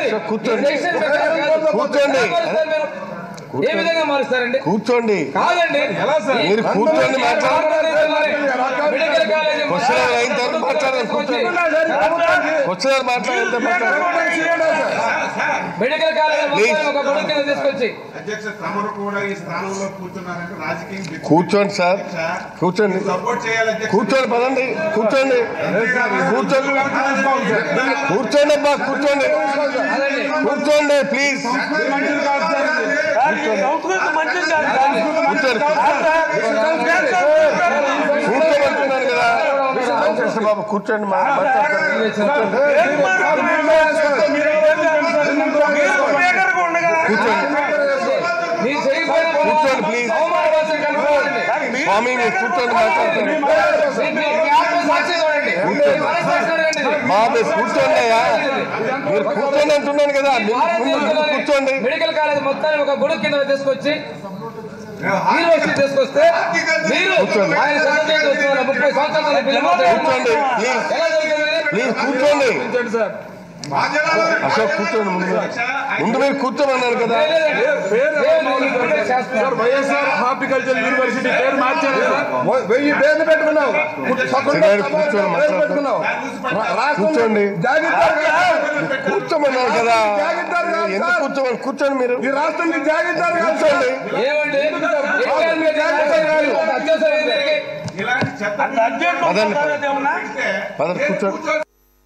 Sir, కూర్చోండి. ఈ section ప్రకారం కాదు. కూర్చోండి. ఎలా మారుస్తారు మీరు? ఏ విధంగా మారుస్తారండి కూర్చోండి కాదండి మీరు కూర్చోండి మాట్లాడండి మెడికల్ కాలేజ్ క్వశ్చన్ అయిన తర్వాత మాట్లాడండి కూర్చోండి క్వశ్చన్ మాట్లాడితే మాట్లాడండి మెడికల్ కాలేజ్ Please. మొత్తాన్ని ఒక గొడవ కింద తీసుకొచ్చి అధ్యక్ష తమరు కూడా ఈ స్థానంలో కూర్చున్నారంటే రాజకీయం దిక్కు. కూర్చోండి సార్ కూర్చోండి సపోర్ట్ చేయాలి అధ్యక్ష. కూర్చోండి పదండి కూర్చోండి కూర్చోండి కూర్చోండి అబ్బా కూర్చోండి కూర్చోండి ప్లీజ్ కూర్చోండి కూర్చోమంటున్నాను కదా రామకృష్ణ బాబు కూర్చోండి మా- మాట్లాడతారు కూర్చోండి మీరు చేయకపోయినా కూర్చోండి, please. అవమాన భాషను కనుక్కోవాలండి. స్వామి మీరు కూర్చోండి మాట్లాడుతున్నారు మీ- మీ- మీ ఆత్మసాక్షి చూడండి. మీ మనస్సాక్షి చూడండి. బాబు కూర్చోండి అయ్యా మీరు కూర్చోండి అంటున్నాను కదా మీరు ముందు కూర్చోండి మెడికల్ కాలేజ్ మొత్తాన్ని ఒక గొడుగు కింద తీసుకొచ్చి యూనివర్సిటీ తీసుకొస్తే మీరు కూర్చోండి. ఆయన చదువుకుంటూ వస్తున్నారు. ముప్పై సంవత్సరాల పిల్లలు మాత్రం కూర్చోండి ప్లీజ్ ఎలా జరుగుతుంది ప్లీజ్ కూర్చోండి మా జిల్లాలో అశోక్ కూర్చోండి ముందు మీరు. ముందు మీరు కూర్చోమన్నారు కదా దేవుని ప్రొటెక్ట్ చేస్తున్నారు. వైఎస్ఆర్ హార్టికల్చర్ యూనివర్సిటీ పేరు మార్చారు సార్ వెయ్యి పేర్లు పెట్టుకున్నావు సినారి కూర్చోండి మాట్లాడుతున్నావు కూర్చోండి కూర్చోమన్నారు కదా ఎందుకు కూర్చోమని కూర్చోండి మీరు ఈ రాష్ట్రం మీకు జాగిస్తారు కూర్చోండి ఏమండి ఏం మీరు చేస్తున్నారు? అత్యవసరం ఏంటి? ఇలాంటి చెత్త పదండి పదండి. పెడితే పదండి కూర్చోండి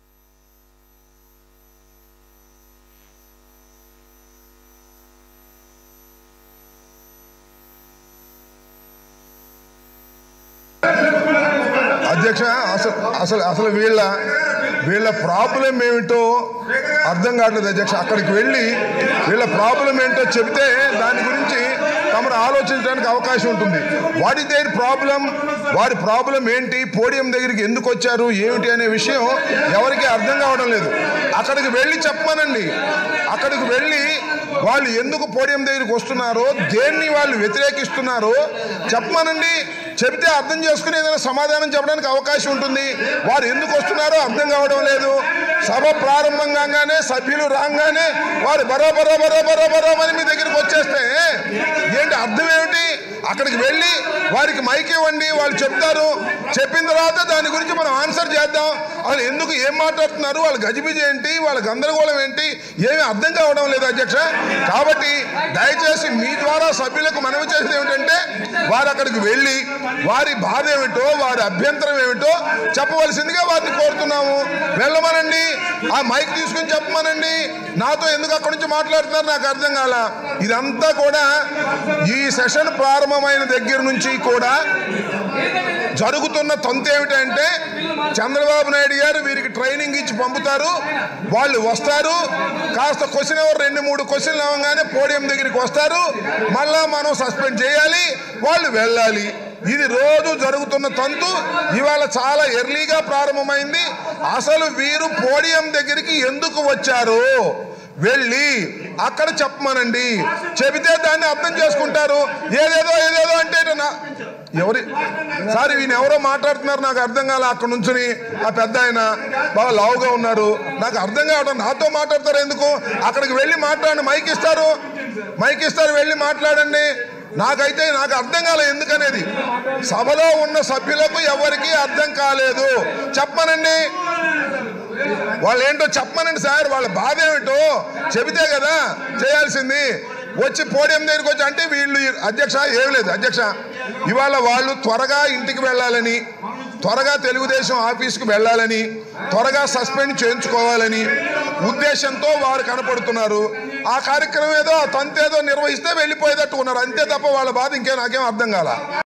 అధ్యక్ష అసలు అసలు అసలు వీళ్ళ వీళ్ళ ప్రాబ్లం ఏమిటో అర్థం కావట్లేదు అధ్యక్ష అక్కడికి వెళ్ళి వీళ్ళ ప్రాబ్లం ఏంటో చెబితే దాని గురించి తమరు ఆలోచించడానికి అవకాశం ఉంటుంది వాట్ ఇస్ దేర్ ప్రాబ్లం వారి ప్రాబ్లం ఏంటి పోడియం దగ్గరికి ఎందుకు వచ్చారు ఏమిటి అనే విషయం ఎవరికి అర్థం కావడం లేదు అక్కడికి వెళ్ళి చెప్పమనండి అక్కడికి వెళ్ళి వాళ్ళు ఎందుకు పోడియం దగ్గరికి వస్తున్నారో దేన్ని వాళ్ళు వ్యతిరేకిస్తున్నారో చెప్పమనండి చెబితే అర్థం చేసుకుని ఏదైనా సమాధానం చెప్పడానికి అవకాశం ఉంటుంది వారు ఎందుకు వస్తున్నారో అర్థం కావడం లేదు సభ ప్రారంభం కాగానే సభ్యులు రాగానే వారు బరా బరా బరా బరా బరా అని మీ దగ్గరికి వచ్చేస్తే ఏంటి అర్థం ఏమిటి అక్కడికి వెళ్ళి వారికి మైక్ ఇవ్వండి వాళ్ళు చెప్తారు చెప్పిన తర్వాత దాని గురించి మనం ఆన్సర్ చేద్దాం వాళ్ళు ఎందుకు ఏం మాట్లాడుతున్నారు వాళ్ళ గజిబిజి ఏంటి వాళ్ళ గందరగోళం ఏంటి ఏమీ అర్థం కావడం లేదు అధ్యక్ష కాబట్టి దయచేసి మీ ద్వారా సభ్యులకు మనవి చేసేది ఏమిటంటే వారు అక్కడికి వెళ్ళి వారి బాధ ఏమిటో వారి అభ్యంతరం ఏమిటో చెప్పవలసిందిగా వారిని కోరుతున్నాము వెళ్ళమనండి ఆ మైక్ తీసుకుని చెప్పమనండి నాతో ఎందుకు అక్కడి నుంచి మాట్లాడుతున్నారు నాకు అర్థం కాల ఇదంతా కూడా ఈ సెషన్ ప్రారంభమైన దగ్గర నుంచి కూడా జరుగుతున్న తంతు ఏమిటంటే చంద్రబాబు నాయుడు గారు వీరికి ట్రైనింగ్ ఇచ్చి పంపుతారు వాళ్ళు వస్తారు కాస్త క్వశ్చన్ ఎవరు రెండు మూడు క్వశ్చన్లు అవ్వగానే పోడియం దగ్గరికి వస్తారు మళ్ళా మనం సస్పెండ్ చేయాలి వాళ్ళు వెళ్ళాలి ఇది రోజు జరుగుతున్న తంతు ఇవాళ చాలా ఎర్లీగా ప్రారంభమైంది అసలు వీరు పోడియం దగ్గరికి ఎందుకు వచ్చారు వెళ్ళి అక్కడ చెప్పమనండి చెబితే దాన్ని అర్థం చేసుకుంటారు ఏదేదో ఏదేదో అంటే ఇటు నా- ఎవరి సార్ ఈయన ఎవరో మాట్లాడుతున్నారు నాకు అర్థం కాలే అక్కడ నుంచుని ఆ పెద్ద ఆయన బాగా లావుగా ఉన్నారు నాకు అర్థం కావడం నాతో మాట్లాడతారు ఎందుకు అక్కడికి వెళ్ళి మాట్లాడండి మైక్ ఇస్తారు మైక్ ఇస్తారు వెళ్ళి మాట్లాడండి నాకైతే నాకు అర్థం కాలేదు ఎందుకనేది సభలో ఉన్న సభ్యులకు ఎవరికి అర్థం కాలేదు చెప్పమనండి వాళ్ళు ఏంటో చెప్పమనండి సార్ వాళ్ళ బాధ ఏమిటో చెబితే కదా చేయాల్సింది వచ్చి పోడియం దగ్గరికి వచ్చి అంటే వీళ్ళు అధ్యక్ష ఏం లేదు అధ్యక్ష ఇవాళ వాళ్ళు త్వరగా ఇంటికి వెళ్ళాలని త్వరగా తెలుగుదేశం ఆఫీస్కి వెళ్ళాలని త్వరగా సస్పెండ్ చేయించుకోవాలని ఉద్దేశంతో వారు కనపడుతున్నారు ఆ కార్యక్రమం ఏదో ఆ తంతేదో నిర్వహిస్తే వెళ్ళిపోయేటట్టు ఉన్నారు అంతే తప్ప వాళ్ళ బాధ ఇంకే నాకేం అర్థం కాల